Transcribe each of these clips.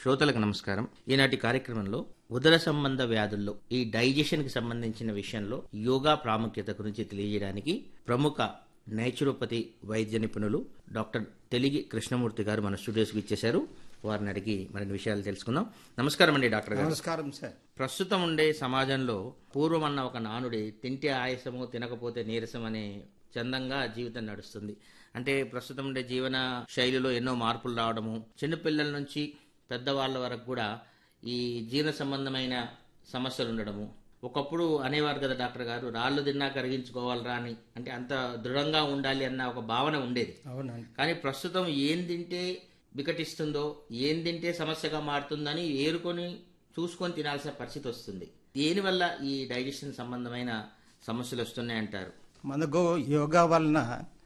శ్రోతలకు నమస్కారం ఈనాటి కార్యక్రమంలో ఉదర సంబంధ వ్యాధుల్లో ఈ డైజెషన్ కి సంబంధించిన విషయంలో యోగా ప్రాముఖ్యత గురించి తెలియజేయడానికి ప్రముఖ నేచురోపతి వైద్య నిపుణులు డాక్టర్ తెలిగి కృష్ణమూర్తి గారు మన స్టూడియోస్కి ఇచ్చేశారు వారిని అడిగి మరిన్ని విషయాలు తెలుసుకుందాం నమస్కారం అండి డాక్టర్ గారు నమస్కారం సార్ ప్రస్తుతం ఉండే సమాజంలో పూర్వం అన్న ఒక నానుడి తింటే ఆయాసము తినకపోతే నీరసం అనే చందంగా జీవితం నడుస్తుంది అంటే ప్రస్తుతం ఉండే జీవన శైలిలో ఎన్నో మార్పులు రావడము చిన్నపిల్లల నుంచి పెద్దవాళ్ళ వరకు కూడా ఈ జీర్ణ సంబంధమైన సమస్యలు ఉండడము ఒకప్పుడు అనేవారు కదా డాక్టర్ గారు రాళ్ళు తిన్నా కరిగించుకోవాలరా అని అంటే అంత దృఢంగా ఉండాలి అన్న ఒక భావన ఉండేది అవునండి కానీ ప్రస్తుతం ఏం తింటే వికటిస్తుందో ఏం తింటే సమస్యగా మారుతుందని ఏరుకొని చూసుకొని తినాల్సిన పరిస్థితి వస్తుంది దీనివల్ల ఈ డైజెషన్ సంబంధమైన సమస్యలు వస్తున్నాయంటారు మనకు యోగా వలన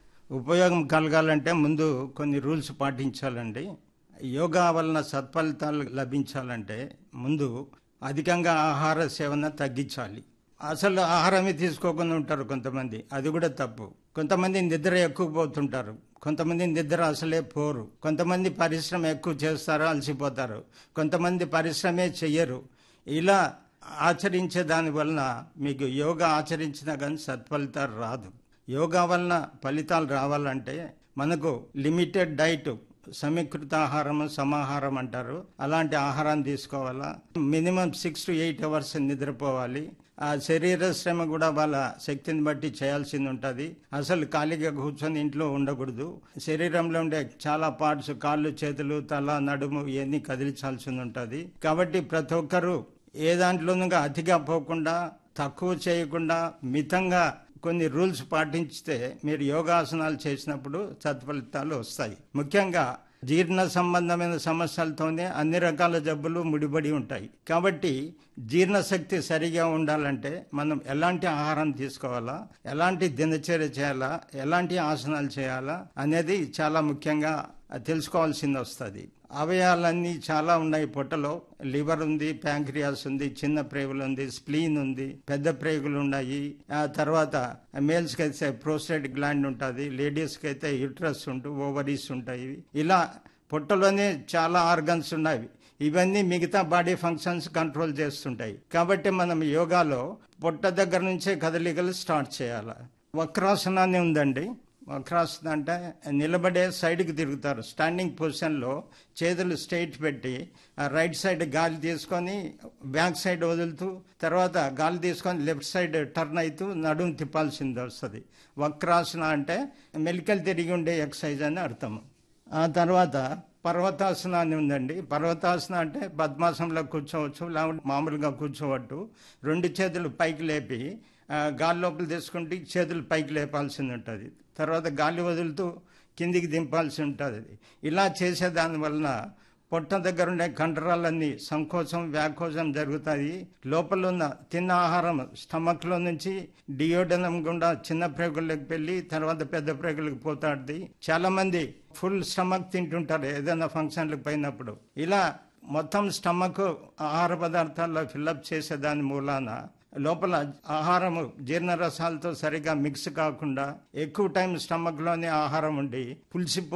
ఉపయోగం కలగాలంటే ముందు కొన్ని రూల్స్ పాటించాలండి యోగా వలన సత్ఫలితాలు లభించాలంటే ముందు అధికంగా ఆహార సేవన తగ్గించాలి అసలు ఆహారమే తీసుకోకుండా ఉంటారు కొంతమంది అది కూడా తప్పు కొంతమంది నిద్ర ఎక్కువ పోతుంటారు కొంతమంది నిద్ర అసలే పోరు కొంతమంది పరిశ్రమ ఎక్కువ చేస్తారు అలసిపోతారు కొంతమంది పరిశ్రమే చెయ్యరు ఇలా ఆచరించే దాని వలన మీకు యోగా ఆచరించినా కానీ సత్ఫలితాలు రాదు యోగా వలన ఫలితాలు రావాలంటే మనకు లిమిటెడ్ డైట్ సమీకృత ఆహారం సమాహారం అంటారు అలాంటి ఆహారాన్ని తీసుకోవాలా minimum six to eight hours నిద్రపోవాలి ఆ శరీర శ్రమ కూడా వాళ్ళ శక్తిని బట్టి చేయాల్సింది ఉంటుంది అసలు ఖాళీగా కూర్చొని ఇంట్లో ఉండకూడదు శరీరంలో ఉండే చాలా పార్ట్స్ కాళ్ళు చేతులు తల నడుము ఇవన్నీ కదిలించాల్సి ఉంటుంది కాబట్టి ప్రతి ఒక్కరూ ఏ దాంట్లోనూ అతిగా పోకుండా తక్కువ చేయకుండా మితంగా కొన్ని రూల్స్ పాటించితే మీరు యోగాసనాలు చేసినప్పుడు సత్ఫలితాలు వస్తాయి ముఖ్యంగా జీర్ణ సంబంధమైన సమస్యలతోనే అన్ని రకాల జబ్బులు ముడిపడి ఉంటాయి కాబట్టి జీర్ణశక్తి సరిగా ఉండాలంటే మనం ఎలాంటి ఆహారం తీసుకోవాలా ఎలాంటి దినచర్య చేయాలా ఎలాంటి ఆసనాలు చేయాలా అనేది చాలా ముఖ్యంగా తెలుసుకోవాల్సింది వస్తుంది అవయవాలన్నీ చాలా ఉన్నాయి పొట్టలో లివర్ ఉంది ప్యాంక్రియాస్ ఉంది చిన్న ప్రేగులు ఉంది స్ప్లీన్ ఉంది పెద్ద ప్రేగులు ఉన్నాయి ఆ తర్వాత మేల్స్కి అయితే ప్రోస్టేట్ గ్లాండ్ ఉంటుంది లేడీస్కి అయితే యుట్రస్ ఉంటూ ఓవరీస్ ఉంటాయి ఇలా పొట్టలోనే చాలా ఆర్గన్స్ ఉన్నాయి ఇవన్నీ మిగతా బాడీ ఫంక్షన్స్ కంట్రోల్ చేస్తుంటాయి కాబట్టి మనం యోగాలో పొట్ట దగ్గర నుంచే కదలికలు స్టార్ట్ చేయాలి వక్రాసనాన్ని ఉందండి వక్రాసన అంటే నిలబడే సైడ్కి తిరుగుతారు స్టాండింగ్ పొజిషన్లో చేతులు స్ట్రైట్ పెట్టి రైట్ సైడ్ గాలి తీసుకొని బ్యాక్ సైడ్ వదులుతూ తర్వాత గాలి తీసుకొని లెఫ్ట్ సైడ్ టర్న్ అవుతూ నడుము తిప్పాల్సింది వస్తుంది వక్రాసన అంటే మెలికలు తిరిగి ఉండే ఎక్సర్సైజ్ అని అర్థం ఆ తర్వాత పర్వతాసనాన్ని ఉందండి పర్వతాసన అంటే పద్మాసనంలో కూర్చోవచ్చు లేకుంటే మామూలుగా కూర్చోవట్టు రెండు చేతులు పైకి లేపి గాలి లోపల తీసుకుంటే చేతులు పైకి లేపాల్సింది ఉంటుంది తర్వాత గాలి వదులుతూ కిందికి దింపాల్సి ఉంటుంది ఇలా చేసేదాని వలన పొట్ట దగ్గర ఉండే కండరాలన్నీ సంకోచం వ్యాకోచం జరుగుతాయి లోపల ఉన్న తిన్న ఆహారం స్టమక్లో నుంచి డియోడనం గుండా చిన్న ప్రేగులకు వెళ్ళి తర్వాత పెద్ద ప్రేగులకు పోతాడుది చాలా మంది ఫుల్ స్టమక్ తింటుంటారు ఏదైనా ఫంక్షన్లకు పోయినప్పుడు ఇలా మొత్తం స్టమక్ ఆహార పదార్థాల్లో ఫిల్అప్ చేసేదాని మూలాన లోపల ఆహారము జీర్ణరసాలతో సరిగా మిక్స్ కాకుండా ఎక్కువ టైం స్టమక్లోనే ఆహారం ఉండి పులిసిపో